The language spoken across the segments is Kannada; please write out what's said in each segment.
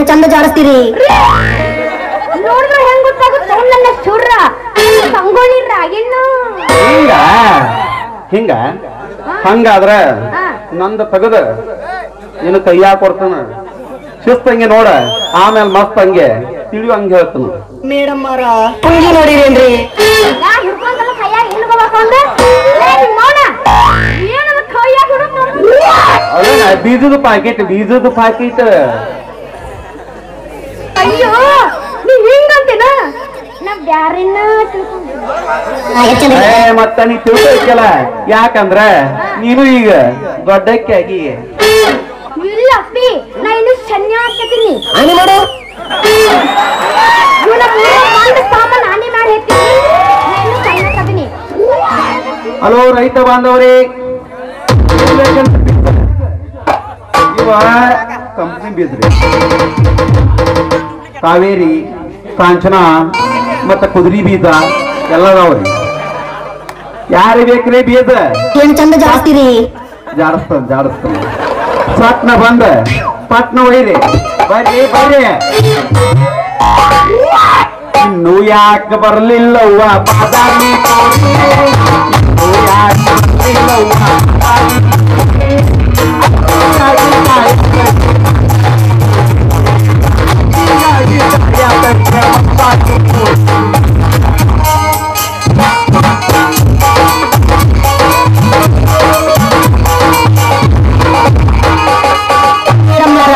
ಏನ್ ಚಂದ ಜಾಡಿಸ್ತೀರಿ ನೋಡಿದ್ರೆ ಹೆಂಗ್ ಗೊತ್ತಾಗುತ್ತೆ ನನ್ನ ಸುರ್ರ ಸಂಗೋಳಿ ರಾಗಿಣ್ಣು ಹಿಂಗ ಹಿಂಗ ಹಂಗಾದ್ರ ಹಾ. ನಂದು ತೆಗದ ನಿನ್ನ ಕೈಯಾಗ ಕೊಡ್ತಾನ ಶಿಸ್ತ ಹಂಗೆ ನೋಡ ಆಮೇಲೆ ಮಸ್ತ್ ಹಂಗೆ ತಿಳಿಯೋ ಹಂಗೆ ಹೇಳ್ತಾನ ಮೇಡಮ್ ಮಾರ ಪುಂಗಿ ನೋಡಿರೇನ್ರಿ ನಾ ಹಿಡ್ಕೊಂಡಲ್ಲ ಕೈಯಾಗ ಹಿಡ್ಕೋಬೇಕು ಅಂದ್ರೆ ಏ, ನಿಮ್ ಮೌನ ಏನದ ಕೈಯಾಗ ಹಿಡ್ಕೊಂಡು ಅದೇನ ಬೀಜದ ಪಾಕಿಟ್ ಬೀಜದ ಪಾಕಿಟ್ ಅಯ್ಯೋ ನೀ ಹಿಂಗಂತೀನ ನಾ ಬ್ಯಾರಿನ ತಿಳ್ಕೊಂಡೆ ಏ ಮತ್ತ ನೀ ತಿಳ್ಕೊಳಕ್ಕೆಲ್ಲ ಯಾಕಂದ್ರ ನೀನು ಈಗ ದೊಡ್ಡಕ್ಕೆ ಆಗಿ ಇಲ್ಲ ಅಪ್ಪಿ ನಾ ಇನ್ನು ಸನ್ಯ ಹಾಕತೀನಿ ಆನಿ ಮಾಡು ಇವನ ಮೂರು ಬಂದ ಸಾಮಾನು ಹಾನಿ ಮಾಡಿ ಹೇಳ್ತೀನಿ ನಾ ಇನ್ನು ಸನ್ಯ ಹಾಕತೀನಿ ಹಲೋ ರೈತ ಬಾಂಧವರೇ ಇವ ಕಂಪ್ನಿ ಬೀದ್ರಿ ಕಾವೇರಿ ಕಾಂಚನ ಮತ್ತ ಕುದುರಿ ಬೀಜ ಎಲ್ಲ ಅದಾವ್ರಿ ಯಾರಿಗೆ ಬೇಕ್ರಿ ಬೀಜ ಏನ್ ಚಂದ ಜಾಡಿಸ್ತೀರಿ ಜಾಡಿಸ್ತಾನ ಜಾಡಿಸ್ತಾನ ಪಟ್ನ ಬಂದ ಪಟ್ನ ಒಯ್ರಿ ಬರ್ರಿ ಬರ್ರಿ ಇನ್ನು ಯಾಕೆ ಬರ್ಲಿಲ್ಲವ್ವ ಬಾದಾಮಿ ಕೋಳಿ? ಇನ್ನು ಯಾಕೆ ಬರ್ಲಿಲ್ಲವ್ವ ಬಾದಾಮಿ ಮೇಡಮ್ ಮಾರ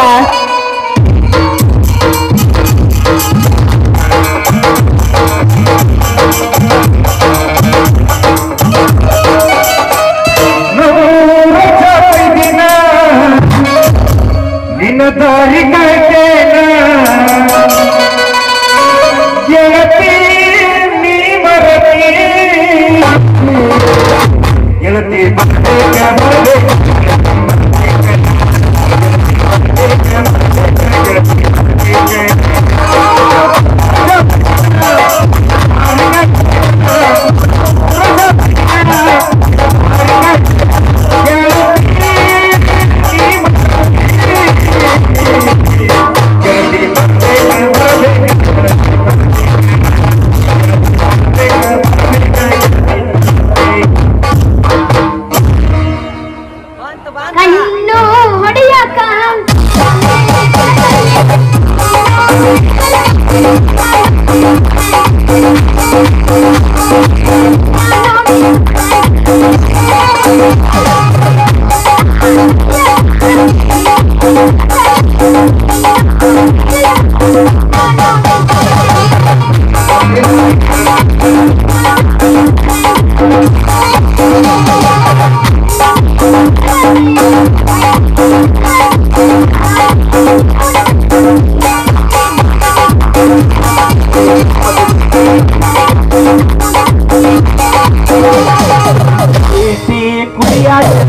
ನಿನ್ನ ದಾರಿ ಕಾಯ್ತೇನ ಗೆಳತಿ ನೀ ಮರತಿ ಗೆಳತಿ ಬರ್ಬೇಕ ಬರ್ಬೇಕ ಕಣ್ಣು ಹೊಡೆಯಕ ಪ್ರೀತಿ ಕುಡಿಯಾಟ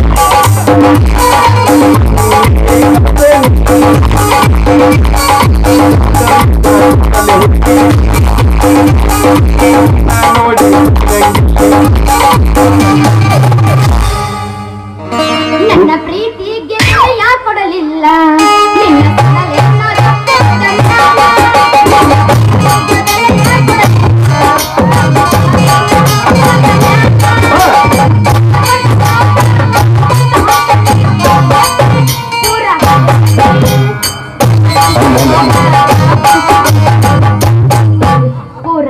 ನನ್ನ ಪ್ರೀತಿಗೆ ಬೆಲೆಯ ಕೊಡಲಿಲ್ಲ ನಿನ್ನ ಕೊಡಲೆನ್ನೋ ತಪ್ಪೆ ತಂದಾಳ. ನನ್ನ ಪ್ರೀತಿಗೆ ಬೆಲೆಯ ಪೂರ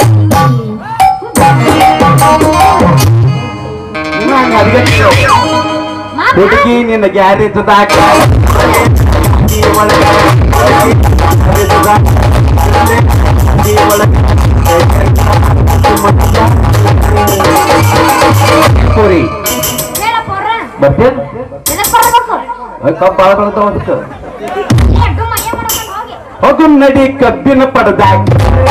ಮಾಮ ಹುಡುಗಿ ನಿನ್ನ ಗ್ಯಾರೇಜ್ ದಾಕ ಕೋರಿ ಹೇಳಪ್ಪ ಅವ್ರ ಬರ್ತೇನ್ ಎದಕ್ ಬರ್ಬೇಕು ಕಬ್ಬ ಬಾಳ ಬರ್ತಾವ ಅದಕ್ಕೆ ಏ, ಡುಮ್ಮ, ಏನ್ ಮಾಡ್ಕೊಂಡು ಹೋಗಿ ಹೋಗು ನಡಿ ಕಬ್ಬಿನ ಪಡದಾಕ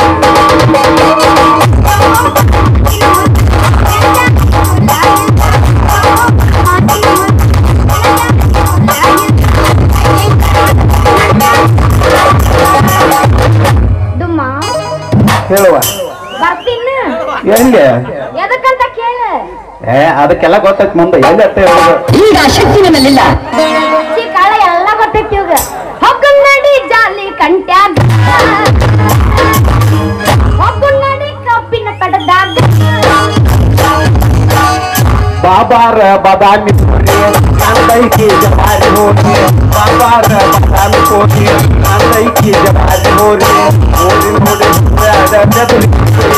ಡುಮ್ಮ ಹೇಳುವ ಬರ್ತೀನಿ ಹೆಂಗೆ ಎದಕ್ಕಂತ ಕೇಳ ಏ ಅದಕ್ಕೆಲ್ಲ ಗೊತ್ತೈತ್ ಮುಂದೆ ಎಲ್ಲಿ ಅಷ್ಟೇ ಹೇಳೋದು ಈಗ ಶಕ್ತಿ ನನ್ನಲ್ಲಿಲ್ಲ ಕಾಳ ಎಲ್ಲ ಗೊತ್ತೈತಿ ಇವಾಗ ಹೊಕ್ಕ ನಡಿ ಜಾ ಬಾಬಾರ ಬಾದಾಮಿ ಕೋರಿ ನಂದೈಕಿ ಜವಾರಿ ಹೋಗಿ ಬಾಬಾರ ಬಾದಾಮಿ ಕೋರಿ ನಂದೈಕಿ ಜವಾರಿ ಹೋರಿ ನೋಡಿ ನೋಡಿ ಅದ ಬೆದರಿ.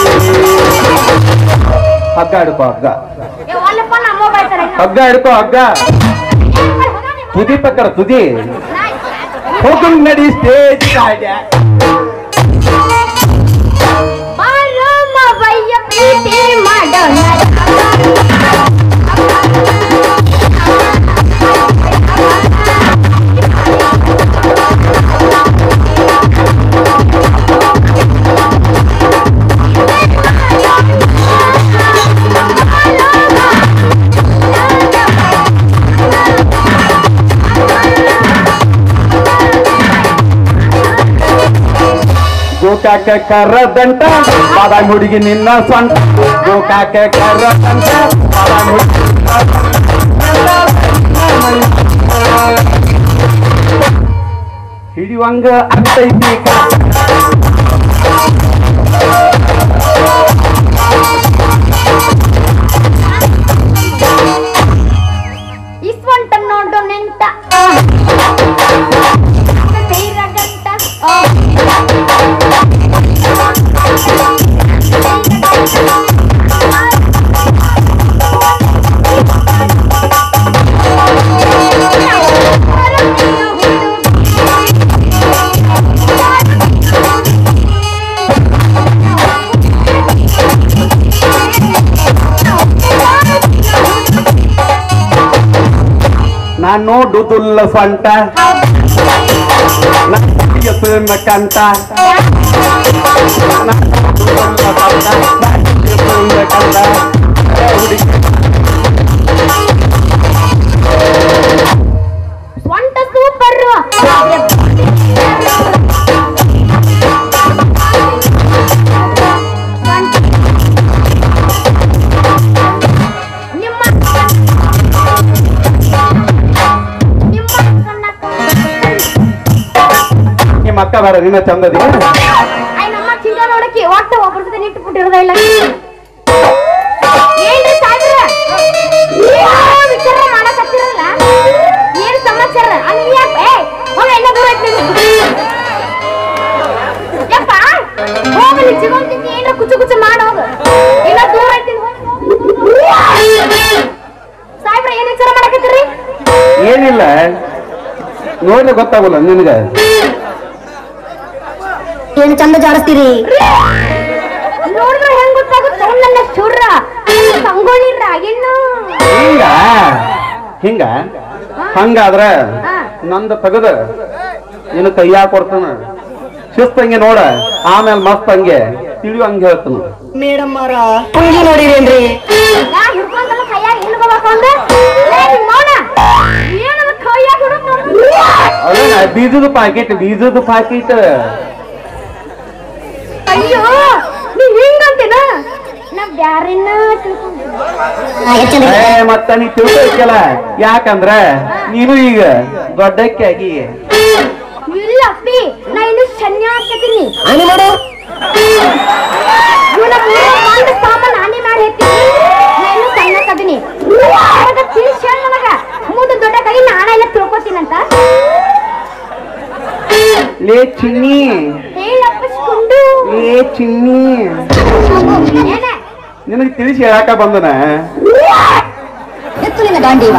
ಹಗ್ಗ ಹಿಡ್ಕೋ ಹಗ್ಗ ಏ ಒಲ್ಲಪ್ಪ ನಮ್ಮ ಬೈತಾರೆ ಹಗ್ಗ ಹಿಡ್ಕೋ ಹಗ್ಗ ತುದಿ ಪಕ್ಕರ ತುದಿ ಹೋಗಂ ನಡಿ ಸ್ಟೇಜ್ ಕಾಡ್ಯ ಬಾರಮ್ಮ ಬಯ್ಯ ಪ್ರೀತಿ ಮಾಡೋಣ ಗೋಕಾಕ ಕರ್ರದಂಟ ಬಾದಾಮಿ ಹುಡುಗಿ ನಿನ್ನ ಸ್ವಂತ ಗೋಕಾಕ ಕರ್ರದಂಟ ಬಾದಾಮಿ ಹುಡುಗಿ ನಿನ್ನ ಸ್ವಂತ. ಹಿಡಿಯುವಂಗ ಆಗ್ತೈತಿ ಕಾ ಇಸ್ವಂಟ ನೋಡು ನೆಂಟ ಗಂಟ ನಾನು ನೋಡುದುಲ್ಲ ಸ್ವಂಟ ನನ್ನ ಕಂಟ ನಾನ್ ನೋಡುದುಲ್ಲ ಸ್ವಂಟ, ನನ್ನ ಕಂಟ. ಏ ಹುಡುಗಿ ಸ್ವಂಟ ಸೂಪರ್ ನಿಮ್ಮ ನಿಮ್ಮ ಕಣ್ಣ ನಿಮ್ಮ ಅಕ್ಕ ಬೇಡ ನಿನ್ನ ಚಂದದಿ ಐ ನಮ್ಮ ಚಿಂತ ನೋಡಕ್ಕೆ ಒಟ್ಟು ಒಬ್ಬರ ಜೊತೆ ನಿಟ್ಟು ಬಿಟ್ಟಿರೋದ ಇಲ್ಲ ಏನ್ರಿ ಸಾಯ್ಬ್ರ ಏನೋ ವಿಚಾರ ಮಾಡಕತ್ತಿರಲ್ಲ ಏನ್ ಸಮಾಚಾರ ಅಲ್ಲಿ ಯಾಕ ಏ ಹೋಗ ಇನ್ನ ದೂರ ಐತಿ ಯಪ್ಪ ಹೋಗಲಿ ಚಿಗೋನ್ ತಿಂತಿ ಏನೋ ಕುಚು ಕುಚು ಮಾಡ ಹೋಗ ಇನ್ನ ದೂರ ಐತಿ ಸಾಯ್ಬ್ರ ಏನ್ ವಿಚಾರ ಮಾಡಕತ್ತೀರಿ ಏನಿಲ್ಲ ನೋಡಿದ್ರೆ ಗೊತ್ತಾಗಲ್ಲ ನಿನಗ ಏನ್ ಚಂದ ಜಾಡಿಸ್ತೀರಿ ನೋಡಿದ್ರೆ ಹೆಂಗ್ ಗೊತ್ತಾಗುತ್ತೆ ನನ್ನ ಚೂರ್ರ ಸಂಗೋಳಿರ ಇನ್ನು ಹಿಂಗ ಹಿಂಗ ಹಂಗಾದ್ರ ಹಾ. ನಂದು ತೆಗದ ನಿನ್ನ ಕೈಯಾಗ ಕೊಡ್ತಾನ ಶಿಸ್ತಂಗೆ ನೋಡ ಆಮೇಲೆ ಮಸ್ತ್ ಹಂಗೆ ತಿಳಿಯೋ ಹಂಗೆ ಹೇಳ್ತಾನ ಮೇಡಮ್ ಮಾರ ಪುಂಗಿ ನೋಡಿರೇನ್ರಿ ನಾ ಹಿಡ್ಕೊಂಡಲ್ಲ ಕೈಯಾಗ ಹಿಡ್ಕೋಬೇಕಂದ ಏ ನಿಮ್ ಮೌನ ಏನದ ಕೈಯಾಗ ಹಿಡ್ಕೊಂಡು ಅದೇನ ಬೀಜದ ಪಾಕಿಟ್ ಬೀಜದ ಪಾಕಿಟ್ ಅಯ್ಯೋ ನೀ ಹಿಂಗಂತೇನ ನಾ ಬ್ಯಾರೇನ ತಿಳ್ಕೊಂಡೆ ಹೆಚ್ಚಂದ ಏ ಮತ್ತ ನೀ ತಿಳ್ಕೊಳಕ್ಕೆಲ್ಲ ಯಾಕಂದ್ರ ನೀನು ಈಗ ದೊಡ್ಡಕ್ಕೆ ಆಗಿ ಇಲ್ಲ ಅಪ್ಪಿ ನಾ ಇನ್ನು ಸನ್ಯಾಸತೀನಿ ಆನೆ ಮಾಡು ಇವನ ಒಂದು ಸಾಮಾನ್ ಹಾನಿ ಮಾಡಿ ಹೇಳ್ತೀನಿ ನಾ ಇನ್ನು ಸಣ್ಣಕದೀನಿ ಅವಾಗ ತಿಳಿಸ್ ಹೇಳ ನನಗ ಮುಂದೆ ದೊಡ್ಡ ಕೈ ನಾನ ಎಲ್ಲ ತಿಳ್ಕೊತೀನಂತ ಲೇ ಚಿನ್ನಿ ಹೇಳಪ್ಪಿಸ್ಕೊಂಡು ಲೇ ಚಿನ್ನಿ ಏನೇ ನಿನಗೆ ತಿಳಿಸಿ ಹೇಳಾಕ ಬಂದನ ಎತ್ತು ನಿನ್ನ ಗಾಂಡೀವ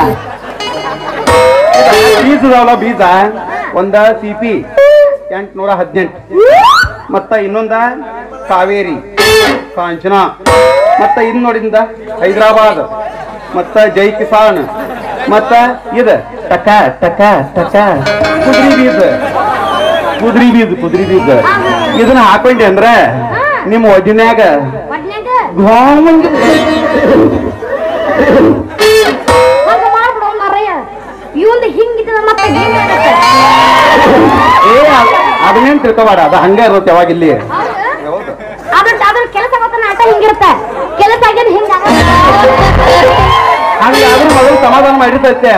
ಬೀಜದವಲ್ಲ ಬೀಜ ಒಂದ ಸಿಪಿ ಎಂಟ್ನೂರ ಹದಿನೆಂಟು ಮತ್ತ ಇನ್ನೊಂದ ಕಾವೇರಿ ಕಾಂಚನ ಮತ್ತ ಇದ್ ನೋಡಿಂದ ಹೈದರಾಬಾದ್ ಮತ್ತ ಜೈ ಕಿಸಾನ್ ಮತ್ತ ಇದ ಟಕ ಟಕ ಟಕ ಕುದ್ರಿ ಬೀಜ ಕುದ್ರಿ ಬೀಜ ಕುದ್ರಿ ಬೀಜ ಇದನ್ನ ಹಾಕೊಂಡೆ ಅಂದ್ರ ನಿಮ್ಮ ಒದಿನ್ಯಾಗ ಒಡ್ನ್ಯಾಗ ಘಾವಂಗ್ ಹಂಗ ಮಾಡ್ಬಿಡು ಮಾರಯ್ಯ ಇವಂದ ಹಿಂಗಿದ್ದದ ಮತ್ತೆ ಹಿಂಗಾಗತ್ತೆ ಏ ಅದ್- ಅದನ್ನೇನ್ ತಿಳ್ಕೊಬೇಡ ಅದ ಹಂಗ ಇರುತ್ತೆ ಯಾವಾಗ ಇಲ್ಲಿ ಹೌದು ಅದ್ರ ಅದ್ರ ಕೆಲಸ ಗೊತ್ತ ಆಟ ಹಿಂಗಿರುತ್ತೆ ಕೆಲಸ ಆಗ್ಯದ ಹಿಂಗ ಹಂಗಾದ್ರೂ ಮೊದಲು ಸಮಾಧಾನ ಮಾಡಿರ್ತೈತೆ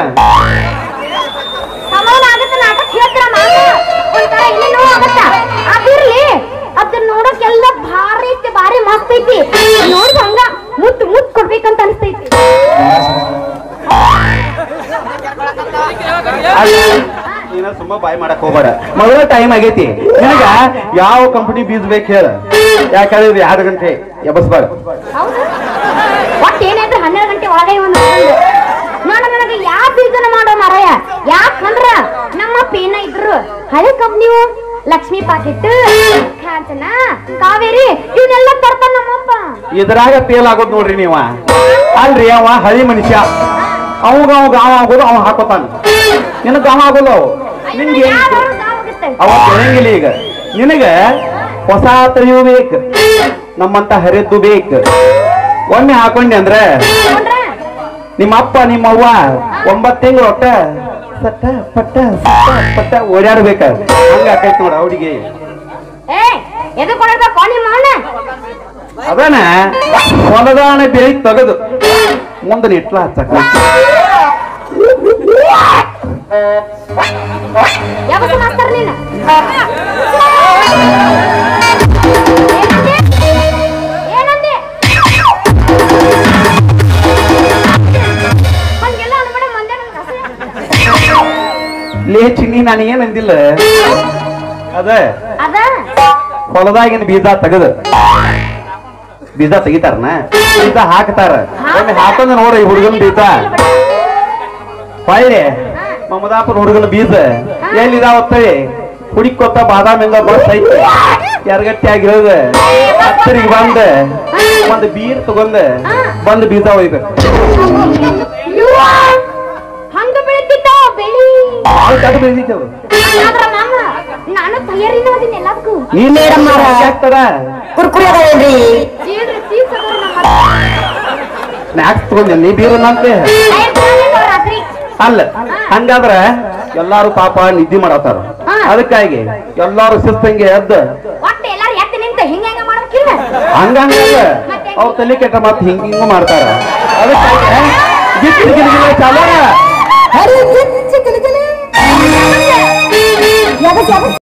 ಸಮಾನ ಆಗತ್ತೆ ನಾಟಕ ಹೇಳ್ತಾರ ಮಾಮ ಒಂಥರ ಏನೇನೋ ಆಗತ್ತ ಅದಿರ್ಲಿ ಅದನ್ನ ನೋಡಕ್ಕೆಲ್ಲ ಭಾರಿ ಐತಿ ಭಾರಿ ಮಸ್ತ್ ಐತಿ ನೋಡ್ದ ಹಂಗ ಮುತ್ತು ಮುತ್ತು ಕೊಡ್ಬೇಕಂತ ಅನಿಸ್ತೈತಿ ನೀನ ಸುಮ್ಮ ಬಾಯ್ ಮಾಡಕ್ ಹೋಗ್ಬೇಡ ಮೊದಲ ಟೈಮ್ ಆಗೈತಿ ನಿನಗ ಯಾವ ಕಂಪನಿ ಬೀಜ ಬೇಕು ಹೇಳ ಯಾಕಂದ್ರೆ ಇದು ಎರಡು ಗಂಟೆ ಎಬಸ್ಬಾರ ಹೌದು ಒಟ್ಟು ಏನಾಯ್ತು ಹನ್ನೆರಡು ಗಂಟೆ ಒಳಗೆ ಒಂದು ನೋಡ ನನಗೆ ಯಾವ ಬೀಜನ ಮಾಡೋ ಮಾರಾಯ ಯಾಕಂದ್ರ ನಮ್ಮ ಪೇನ ಇದ್ರು ಹಳೆ ಕಂಪ್ನಿವು ಲಕ್ಷ್ಮಿ ಪಾಕೆಟ್ ಕಾಂಚನ ಕಾವೇರಿ ಇವನ್ನೆಲ್ಲ ತರ್ತಾನ ನಮ್ಮಪ್ಪ ಇದ್ರಾಗ ಫೇಲ್ ಆಗೋದ್ ನೋಡ್ರಿ ನೀವ ಅಲ್ರಿ ಅವ ಹಳಿ ಮನುಷ್ಯ ಅವಾಗ ಅವ ಗಾವ ಆಗೋದು ಅವ ಹಾಕೋತಾನ ನಿನಗ ಗಾವ ಆಗೋಲ್ಲ ಅವು ನಿನ್ಗೆ ಏನ್ ಯಾವ್ದಾದ್ರು ಗಾವಾಗುತ್ತೆ. ಅವ ಬೆಳಂಗಿಲ್ಲ ಈಗ ನಿನಗ ಹೊಸ ತಳಿಯು ಬೇಕು ನಮ್ಮಂತ ಹರಿದ್ದು ಬೇಕು ಒಮ್ಮೆ ಹಾಕೊಂಡೆ ಅಂದ್ರೆ ನೋಡ್ರ? ನಿಮ್ಮ ಅಪ್ಪ ನಿಮ್ಮ ಅವ್ವ ಒಂಬತ್ತು ತಿಂಗಳು ಒಟ್ಟ ಸಟ್ಟ ಪಟ್ಟ ಸಟ್ಟ ಪಟ್ಟ ಓಡಾಡ್ಬೇಕ ಹಂಗ ಆಕೈತಿ ನೋಡ ಅವ್ರಿಗೆ ಏ ಎದು ಕೊಡಬೇಕು ನಿಮ್ಮ ಅವನ ಅದನ್ನ ಹೊಲದಾಣ ಬೆಳಿ ತೆಗೆದು ಮುಂದೆ ನಿಟ್ಲ ಹಚ್ಚಕ ಯಾವತ್ತು ಮಾಸ್ತರ ನೀನು ಏನಂದೆ? ಏನಂದೆ? ಹಂಗೆಲ್ಲ ಅನ್ಬೇಡ ಮಂದೆ ನನ್ಗ್ ಅಸಹ್ಯ. ಲೇ ಚಿನ್ನಿ ನಾನು ಏನ್ ಅಂದಿಲ್ಲ ಅದ ಅದ ಹೊಲದಾಗಿನ ಬೀಜ ತೆಗೆದು ಬೀಜ ತೆಗಿತಾರನ ಬೀಜ ಹಾಕ್ತಾರ ಒಮ್ಮೆ ಹಾಕೊಂಡ್ ನೋಡ್ರಿ ಈ ಹುಡುಗನ ಬೀಜ ಹೊಳ್ಳಿ ಮಮದಾಪುರ ಹುಡುಗನ ಬೀಜ ಎಲ್ಲಿದಾವತ್ತವೆ ಹುಡುಕೊತ್ತ ಬಾದಾಮಿಂದ ಬಸ್ ಐತಿ ಎರಗಟ್ಟಿ ಆಗಿರೋದು ಹತ್ತರಿಗೆ ಬಂದ ಒಂದ್ ಬೀರ್ ತಗೊಂಡ ಬಂದ್ ಬೀಜ ಒಯ್ಬೇಕು ಇವ್ವ, ಹಂಗ ಬೆಳಿತಿದ್ದ ಬೆಳಿ ಭಾಳ ಕಟ್ಟು ಬೆಳೆದಿದ್ದವು ಆದ್ರ ಮಾಮ ನಾನು ತಯಾರಿನ ಅದನ್ನ ಎಲ್ಲದಕ್ಕೂ ನೀನ್ ಮೇಡಮ್ ಅವ್ರ. ಆಗ್ತದ ಕುರ್ಕುರಿ ಅದಾವೇನ್ರಿ ಚೀಲ್ರಿ ಚೀಸ್ ಅದಾವ್ರಿ ನಮ್ಮ ಸ್ನಾಕ್ಸ್ ತಗೊಂಡೆ ನೀ ಬೀರ್ ನಂತೆ ಟೈರ್ ತಗೊಂಡಿದ್ದು ರಾತ್ರಿ ಅಲ್ಲ ಹಂಗಾದ್ರ ಎಲ್ಲಾರು ಪಾಪ ನಿದ್ದೆ ಮಾಡತ್ತಾರ ಹಾ. ಅದಕ್ಕಾಗಿ ಎಲ್ಲಾರು ಶಿಸ್ತಂಗೆ ಎದ್ದ ಒಟ್ಟು ಎಲ್ಲಾರು ಎತ್ತ ನಿಂತ ಹಿಂಗ ಹೆಂಗ ಮಾಡ್ಬೇಕಿಲ್ಲ ಹಂಗಂಗಲ್ಲ ಅವ್ರ ತಲೆ ಕೆಟ್ಟ ಮಾತು ಹಿಂಗ ಹಿಂಗ ಮಾಡ್ತಾರ ಅದಕ್ಕಾಗಿ ಗಿಚ್ಚಿ ಗಿಲಿಗಿಲಿ ಚಾಲೋಣ ಹರಿ ಗಿಚ್ಚಿ ಗಿಲಿಗಿಲಿ. ಎಬಸ್ ಎಬಸ್